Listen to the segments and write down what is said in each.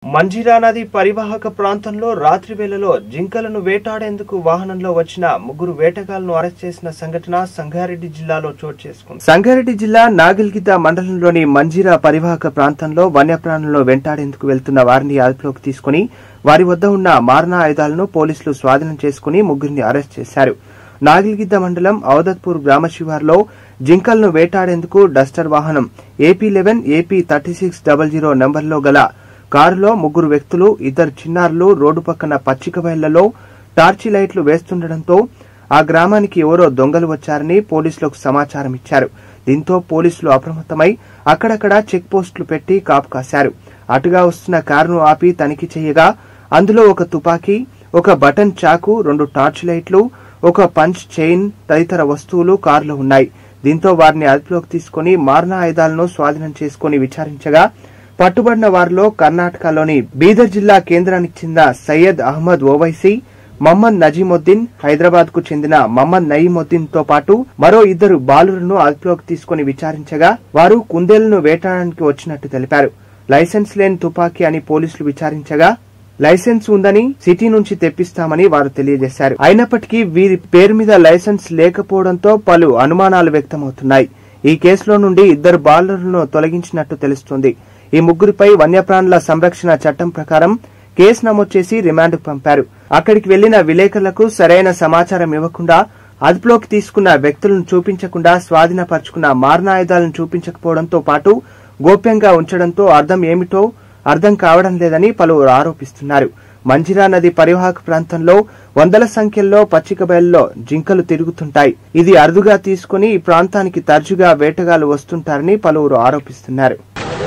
మంజిరా నది పరివాహక ప్రాంతంలో రాత్రి వేళలో జింకలను వేటాడేందుకు వాహనంలో వచ్చిన ముగ్గురు వేటగాళ్లను అరెస్ట్ చేసిన సంఘటన సంగారెడ్డి జిల్లాలో చోటు చేసుకుంది సంగారెడ్డి జిల్లా నాగిల్గిద్ద మండలంలోని మంజిరా పరివాహక ప్రాంతంలో వన్యప్రాణులను వెంటాడేందుకు వెళ్తున్న వారిని అదుపులోకి తీసుకుని వారి వద్ద ఉన్న మారణ ఆయుధాలను పోలీసులు స్వాధీనం చేసుకుని ముగ్గురిని అరెస్ట్ చేశారు నాగిల్గిద్ద మండలం అవదత్పూర్ గ్రామ శివార్లో జింకలను వేటాడేందుకు డస్టర్ వాహనం AP eleven AP thirty six double zero నెంబర్లో గల కారులో ముగ్గురు వ్యక్తులు ఇద్దరు చిన్నారులు రోడ్డు పక్కన పచ్చిక బయళ్లలో టార్చి లైట్లు వేస్తుండటంతో ఆ గ్రామానికి ఎవరో దొంగలు వచ్చారని పోలీసులకు సమాచారం ఇచ్చారు దీంతో పోలీసులు అప్రమత్తమై అక్కడక్కడ చెక్ పోస్టులు పెట్టి కాపు కాశారు అటుగా వస్తున్న కారును ఆపి తనిఖీ చేయగా అందులో ఒక తుపాకీ ఒక బటన్ చాకు రెండు టార్చ్ లైట్లు ఒక పంచ్ చైన్ తదితర వస్తువులు కారులో ఉన్నాయి దీంతో వారిని అదుపులోకి తీసుకుని మారణ ఆయుధాలను స్వాధీనం చేసుకుని విచారించగా పట్టుబడిన వారిలో కర్ణాటకలోని బీదర్ జిల్లా కేంద్రానికి చెందిన సయ్యద్ అహ్మద్ ఓవైసీ మహమ్మద్ నజీముద్దీన్ హైదరాబాద్ కు చెందిన మహమ్మద్ నయీముద్దీన్ తో పాటు మరో ఇద్దరు బాలులను అదుపులోకి తీసుకుని విచారించగా వారు కుందేళ్లను వేటాడడానికి వచ్చినట్టు తెలిపారు లైసెన్స్ లేని తుపాకీ అని పోలీసులు విచారించగా లైసెన్స్ ఉందని సిటీ నుంచి తెప్పిస్తామని వారు తెలియజేశారు అయినప్పటికీ వీరి పేరు మీద లైసెన్స్ లేకపోవడంతో పలు అనుమానాలు వ్యక్తమవుతున్నాయి ఈ కేసులో నుండి ఇద్దరు బాలులను తొలగించినట్టు తెలుస్తోంది ఈ ముగ్గురిపై వన్యప్రాణుల సంరక్షణ చట్టం ప్రకారం కేసు నమోదు చేసి రిమాండ్ పంపారు అక్కడికి వెళ్లిన విలేకరులకు సరైన సమాచారం ఇవ్వకుండా అదుపులోకి తీసుకున్న వ్యక్తులను చూపించకుండా స్వాధీనపరుచుకున్న మారణాయుధాలను చూపించకపోవడంతో పాటు గోప్యంగా ఉంచడంతో అర్థం ఏమిటో అర్థం కావడం లేదని పలువురు ఆరోపిస్తున్నారు మంజిరా నది పరివాహక ప్రాంతంలో వందల సంఖ్యలో పచ్చిక బయల్లో జింకలు తిరుగుతుంటాయి ఇది అరుదుగా తీసుకుని ఈ ప్రాంతానికి తరచుగా వేటగాళ్లు వస్తుంటారని పలువురు ఆరోపిస్తున్నారు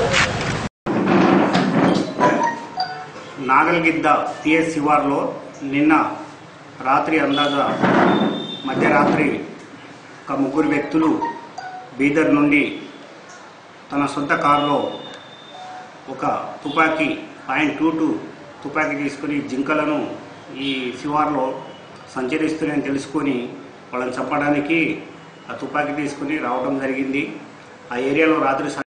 నాగల్గిద్ద టిఎస్ శివార్లో నిన్న రాత్రి అందాజ మధ్యరాత్రి ఒక ముగ్గురు వ్యక్తులు బీదర్ నుండి తన సొంత కారులో ఒక తుపాకీ పాయింట్ టూ టూ తుపాకీ తీసుకుని జింకలను ఈ శివార్లో సంచరిస్తున్నాయని తెలుసుకొని వాళ్ళని చంపడానికి ఆ తుపాకీ తీసుకుని రావడం జరిగింది ఆ ఏరియాలో రాత్రి